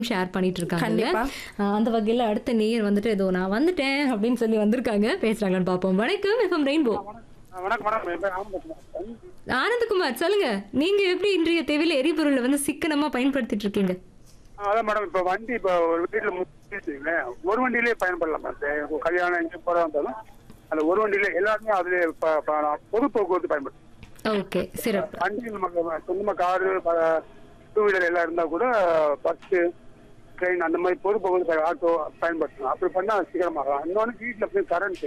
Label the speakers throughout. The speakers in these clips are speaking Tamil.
Speaker 1: ஷேர் பண்ணிட்டு இருக்காங்க
Speaker 2: கண்டிப்பா.
Speaker 1: அஹ் அந்த வகையில அடுத்த நேயர் வந்துட்டு ஏதோ நான் வந்துட்டேன் அப்படின்னு சொல்லி வந்திருக்காங்க பேசுறாங்கன்னு பார்ப்போம் வணக்கம் எஃப்எம் ரெயின்போ
Speaker 3: வணக்கம் வணக்கம் என் பேர் ராமகிருஷ்ணன் பேசுறேன்.
Speaker 1: ஆனந்தகுமார் சொல்லுங்க நீங்க எப்படி இன்றைய தேவையில எரிபொருளை வந்து சிக்கனமா பயன்படுத்திட்டு இருக்கீங்க
Speaker 3: ஆ, அதான் மேடம் இப்ப வண்டி இப்ப ஒரு வீட்டுல வச்சுங்களேன் ஒரு வண்டியிலே பயன்படலாம் மேடம் இப்போ கல்யாணம் எங்க போறதா இருந்தாலும் அந்த ஒரு வண்டியில எல்லாருமே அதுல ப- ப- பொது போக்குவரத்து பயன்படுத்தும்
Speaker 1: ஓகே சிறப்பு
Speaker 3: வண்டி நமக்கு சொந்தமா காரு டூ வீலர் எல்லாம் இருந்தா கூட பஸ் ட்ரெயின் அந்த மாதிரி பொது போக்குவரத்து ஆட்டோ பயன்படுத்தலாம் அப்படி பண்ணா சீக்கிரமாகலாம் இன்னொன்னு வீட்டுல போய் கரண்ட்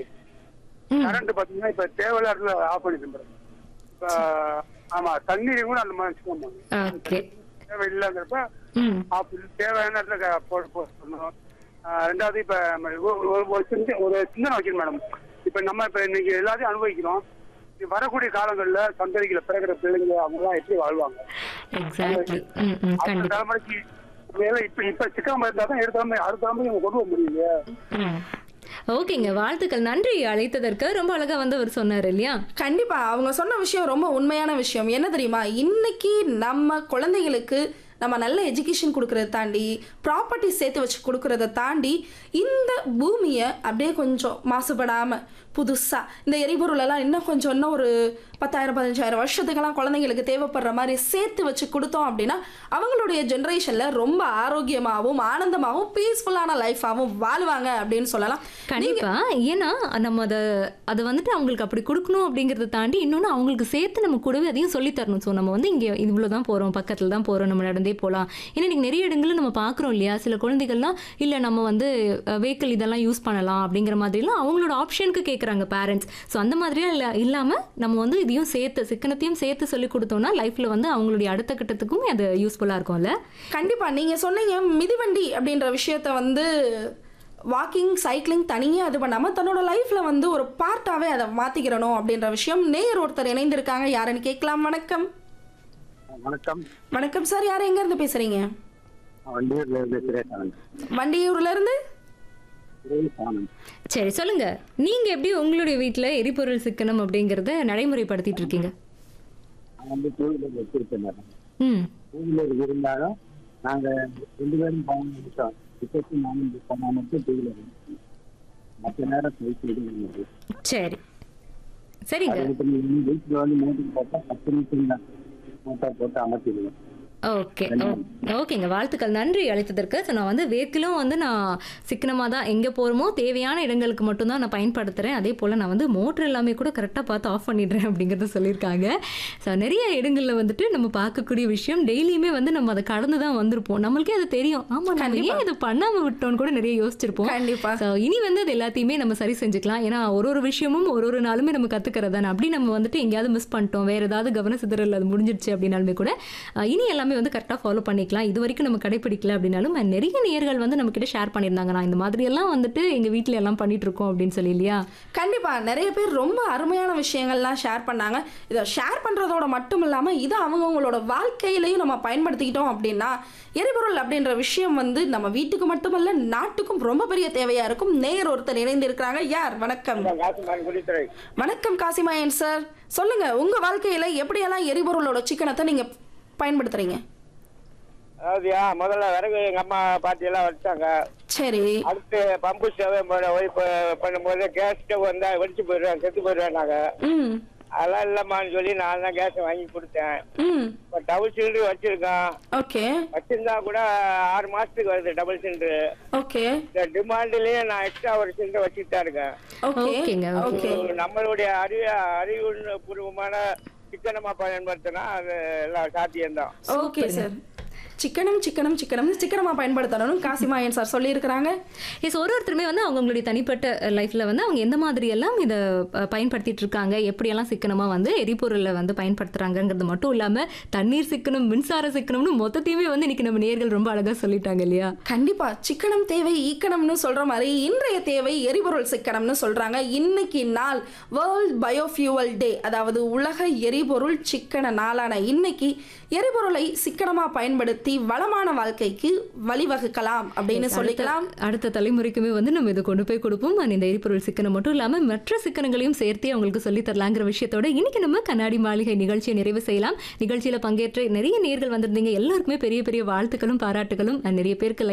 Speaker 1: ம்.
Speaker 3: கரண்ட் பாத்தீங்கன்னா இப்ப தேவையில்லாத இடத்துல ஆஃப் பண்ணிட்டு மேடம் இப்ப ஆமா தண்ணீரையும் கூட அந்த மாதிரி வச்சுக்கோங்க
Speaker 1: ஓகே
Speaker 3: தேவையில்லைங்கிறப்ப
Speaker 1: ம்
Speaker 3: அப்படி தேவையான இடத்துல க- போட்டு போடணும் ஆஹ் ரெண்டாவது இப்ப நம்ம ஒரு- ஒரு- ஒரு சின்ன ஒரு சிந்தனை வைக்கணும் மேடம் இப்ப நம்ம இப்ப இன்னைக்கு எல்லாத்தையும் அனுபவிக்கிறோம் இது வரக்கூடிய காலங்கள்ல சந்ததிகளை பிறகுற பிள்ளைங்க அவங்க எல்லாம் எப்படி வாழ்வாங்க
Speaker 1: எக்ஸாக்ட்லி ம் ம்
Speaker 3: அவங்க
Speaker 1: கண்டிப்பா
Speaker 3: தலைமுறைக்கு வேலை இப்ப இப்ப சிக்காம இருந்தா தான் எடுத்த தலைமுறை அடுத்த தலைமுறை நம்ம கொண்டு வர முடியலையே
Speaker 1: ம் ஓகேங்க வாழ்த்துக்கள் நன்றி அழைத்ததற்கு ரொம்ப அழகா வந்து அவர் சொன்னார் இல்லையா
Speaker 2: கண்டிப்பா அவங்க சொன்ன விஷயம் ரொம்ப உண்மையான விஷயம் என்ன தெரியுமா இன்னைக்கு நம்ம குழந்தைகளுக்கு நம்ம நல்ல எஜுகேஷன் கொடுக்கறத தாண்டி ப்ராப்பர்ட்டி சேர்த்து வச்சு கொடுக்கறத தாண்டி இந்த பூமியை அப்படியே கொஞ்சம் மாசுபடாம புதுசா இந்த எரிபொருள் எல்லாம் இன்னும் கொஞ்சம் இன்னும் ஒரு பத்தாயிரம் பதினஞ்சாயிரம் வருஷத்துக்கெல்லாம் குழந்தைங்களுக்கு தேவைப்படுற மாதிரி சேர்த்து வச்சு கொடுத்தோம் அப்படின்னா அவங்களுடைய ஜென்ரேஷன்ல ரொம்ப ஆரோக்கியமாகவும் ஆனந்தமாகவும் பீஸ்ஃபுல்லான லைஃபாகவும் வாழ்வாங்க அப்படின்னு சொல்லலாம்
Speaker 1: கண்டிப்பா ஏன்னா நம்ம அதை அதை வந்துட்டு அவங்களுக்கு அப்படி கொடுக்கணும் அப்படிங்கறத தாண்டி இன்னொன்று அவங்களுக்கு சேர்த்து நம்ம கூடவே அதையும் சொல்லி தரணும் ஸோ நம்ம வந்து இங்கே இவ்வளோ தான் போகிறோம் பக்கத்தில் தான் போகிறோம் நம்ம நடந்தே போகலாம் ஏன்னா இன்னைக்கு நிறைய இடங்கள்ல நம்ம பார்க்குறோம் இல்லையா சில குழந்தைகள்லாம் இல்லை நம்ம வந்து வெஹிக்கிள் இதெல்லாம் யூஸ் பண்ணலாம் அப்படிங்கிற மாதிரிலாம் அவங்களோட ஆப்ஷனுக்கு கேட்குறாங்க பேரண்ட்ஸ் ஸோ அந்த மாதிரிலாம் இல்லை இல்லாமல் நம்ம வந்து இதையும் சேர்த்து சிக்கனத்தையும் சேர்த்து சொல்லி கொடுத்தோம்னா லைஃப்பில் வந்து அவங்களுடைய அடுத்த கட்டத்துக்கும் அது யூஸ்ஃபுல்லாக இருக்கும்ல
Speaker 2: கண்டிப்பா நீங்க சொன்னீங்க மிதிவண்டி அப்படின்ற விஷயத்த வந்து வாக்கிங் சைக்கிளிங் தனியாக இது பண்ணாமல் தன்னோட லைஃப்பில் வந்து ஒரு பார்ட்டாகவே அதை மாற்றிக்கிறணும் அப்படின்ற விஷயம் நேயர் ஒருத்தர் இணைந்திருக்காங்க யாருன்னு கேட்கலாம் வணக்கம்
Speaker 3: வணக்கம்
Speaker 2: வணக்கம் சார் யார் எங்கேருந்து பேசுகிறீங்க
Speaker 3: வண்டியூர்ல இருந்து சுரேஷ்
Speaker 2: வண்டியூர்லேருந்து
Speaker 3: ஆனந்த்
Speaker 1: சரி சொல்லுங்க நீங்க எப்படி உங்களுடைய வீட்ல எரிபொருள் சிக்கனம் அப்படிங்கறத நடைமுறைப்படுத்திட்டு இருக்கீங்க
Speaker 4: நான் வந்து டூ வீலர் வச்சிருக்கேன் மேடம்
Speaker 1: ம்
Speaker 4: டூ வீலர் இருந்தாலும் நாங்க ரெண்டு பேரும் பயணம் எடுத்தோம் இப்போக்கு நானும் பண்ணா மட்டும் டூ வீலர் மற்ற நேரம் சைக்கிள் இது
Speaker 1: சரி சரிங்க
Speaker 4: அது இப்போ வீட்டில் வந்து மோட்டர் போட்டால் பத்து நிமிஷம் தான் மோட்டார் போட்டு அமர்த்திடுவேன்
Speaker 1: ஓகே ஓகேங்க வாழ்த்துக்கள் நன்றி அழைத்ததற்கு ஸோ நான் வந்து வேக்கிலும் வந்து நான் சிக்கனமாக தான் எங்கே போகிறோமோ தேவையான இடங்களுக்கு மட்டும்தான் நான் பயன்படுத்துகிறேன் அதே போல் நான் வந்து மோட்டர் எல்லாமே கூட கரெக்டாக பார்த்து ஆஃப் பண்ணிடுறேன் அப்படிங்கிறத சொல்லியிருக்காங்க ஸோ நிறைய இடங்களில் வந்துட்டு நம்ம பார்க்கக்கூடிய விஷயம் டெய்லியுமே வந்து நம்ம அதை கடந்து தான் வந்திருப்போம் நம்மளுக்கே அது தெரியும் ஆமாம் நம்ம ஏன் இதை பண்ணாமல் விட்டோம்னு கூட நிறைய யோசிச்சிருப்போம்
Speaker 2: கண்டிப்பா
Speaker 1: ஸோ இனி வந்து அது எல்லாத்தையுமே நம்ம சரி செஞ்சுக்கலாம் ஏன்னா ஒரு ஒரு விஷயமும் ஒரு ஒரு நாளுமே நம்ம கற்றுக்கிறது தானே அப்படி நம்ம வந்துட்டு எங்கேயாவது மிஸ் பண்ணிட்டோம் வேறு ஏதாவது கவன சிதறல் அது முடிஞ்சிருச்சு அப்படின்னாலுமே கூட அஹ், இனி எல்லாமே வந்து கரெக்டாக ஃபாலோ பண்ணிக்கலாம் இது வரைக்கும் நம்ம கடைப்பிடிக்கல அப்படின்னாலும் அஹ், நிறைய நேர்கள் வந்து நம்ம கிட்ட ஷேர் பண்ணியிருந்தாங்க நான் இந்த மாதிரி எல்லாம் வந்துட்டு எங்கள் வீட்டில் எல்லாம் பண்ணிட்டு இருக்கோம் அப்படின்னு சொல்லி இல்லையா
Speaker 2: கண்டிப்பா நிறைய பேர் ரொம்ப அருமையான விஷயங்கள்லாம் ஷேர் பண்ணாங்க இதை ஷேர் பண்றதோட மட்டும் இல்லாம இதை அவங்கவங்களோட வாழ்க்கையிலையும் நம்ம பயன்படுத்திக்கிட்டோம் அப்படின்னா எரிபொருள் அப்படின்ற விஷயம் வந்து நம்ம வீட்டுக்கு மட்டுமல்ல நாட்டுக்கும் ரொம்ப பெரிய தேவையா இருக்கும் நேர் ஒருத்தர் இணைந்து இருக்கிறாங்க யார் வணக்கம்
Speaker 3: காசுமான் குடித்துறை
Speaker 2: வணக்கம் காசிமாயன் சார் சொல்லுங்க உங்க வாழ்க்கையில எப்படியெல்லாம் எரிபொருளோட சிக்கனத்தை நீங்க பயன்படுத்துறீங்க
Speaker 3: அதாவதுயா முதல்ல விறகு எங்க அம்மா பாட்டி எல்லாம் வச்சாங்க
Speaker 2: சரி
Speaker 3: அடுத்து பம்பு ஸ்டவ் ஒய்ஃப் பண்ணும்போது கேஸ் ஸ்டவ் வந்தா வெடிச்சு போயிடுவேன் செத்து போயிடுவேன் நாங்க
Speaker 2: ம்
Speaker 3: அதெல்லாம் இல்லம்மான்னு சொல்லி நான் தான் கேஸ் வாங்கி கொடுத்தேன்
Speaker 2: ம்
Speaker 3: இப்போ டபுள் சிலிண்டர் வச்சிருக்கேன்
Speaker 2: ஓகே
Speaker 3: வச்சிருந்தா கூட ஆறு மாசத்துக்கு வருது டபுள் சிலிண்டர்
Speaker 2: ஓகே
Speaker 3: இந்த டிமாண்ட்லயே நான் எக்ஸ்ட்ரா ஒரு சிலிண்டர் வச்சுட்டு தான் இருக்கேன்
Speaker 2: ஓகே
Speaker 1: ஓகேங்க,
Speaker 2: ஓகே
Speaker 3: நம்மளுடைய அறிவு அறிவுபூர்வமான சிக்கனமா பயன்படுத்தினா அது எல்லாம் சாத்தியம்தான்
Speaker 2: ஓகே சார் சிக்கனம் சிக்கனம் சிக்கனம் சிக்கனமா பயன்படுத்தணும் காசிமாயன் சார் சொல்லியிருக்கிறாங்க
Speaker 1: எஸ் ஒரு ஒருத்தருமே வந்து அவங்களுடைய தனிப்பட்ட லைஃப்பில் வந்து அவங்க எந்த மாதிரி எல்லாம் இதை அஹ், பயன்படுத்திட்டு இருக்காங்க எப்படியெல்லாம் சிக்கனமாக வந்து எரிபொருளை வந்து பயன்படுத்துறாங்கங்கிறது மட்டும் இல்லாமல் தண்ணீர் சிக்கனம் மின்சார சிக்கனம்னு மொத்தத்தையுமே வந்து இன்னைக்கு நம்ம நேர்கள் ரொம்ப அழகாக சொல்லிட்டாங்க இல்லையா
Speaker 2: கண்டிப்பா சிக்கனம் தேவை ஈக்கணம்னு சொல்ற மாதிரி இன்றைய தேவை எரிபொருள் சிக்கனம்னு சொல்றாங்க இன்னைக்கு நாள் வேர்ல்ட் பயோஃபியூவல் டே அதாவது உலக எரிபொருள் சிக்கன நாளான இன்னைக்கு எரிபொருளை சிக்கனமா பயன்படுத்தி பயன்படுத்தி வளமான வாழ்க்கைக்கு வழிவகுக்கலாம் அப்படின்னு சொல்லிக்கலாம்
Speaker 1: அடுத்த தலைமுறைக்குமே வந்து நம்ம இதை கொண்டு போய் கொடுப்போம் and இந்த எரிபொருள் சிக்கனம் மட்டும் இல்லாம மற்ற சிக்கனங்களையும் சேர்த்தே அவங்களுக்கு சொல்லி தரலாங்கிற விஷயத்தோட இன்னைக்கு நம்ம கண்ணாடி மாளிகை நிகழ்ச்சியை நிறைவு செய்யலாம் நிகழ்ச்சியில பங்கேற்ற நிறைய நேர்கள் வந்திருந்தீங்க எல்லாருக்குமே பெரிய பெரிய வாழ்த்துக்களும் பாராட்டுகளும் and நிறைய பேருக்கு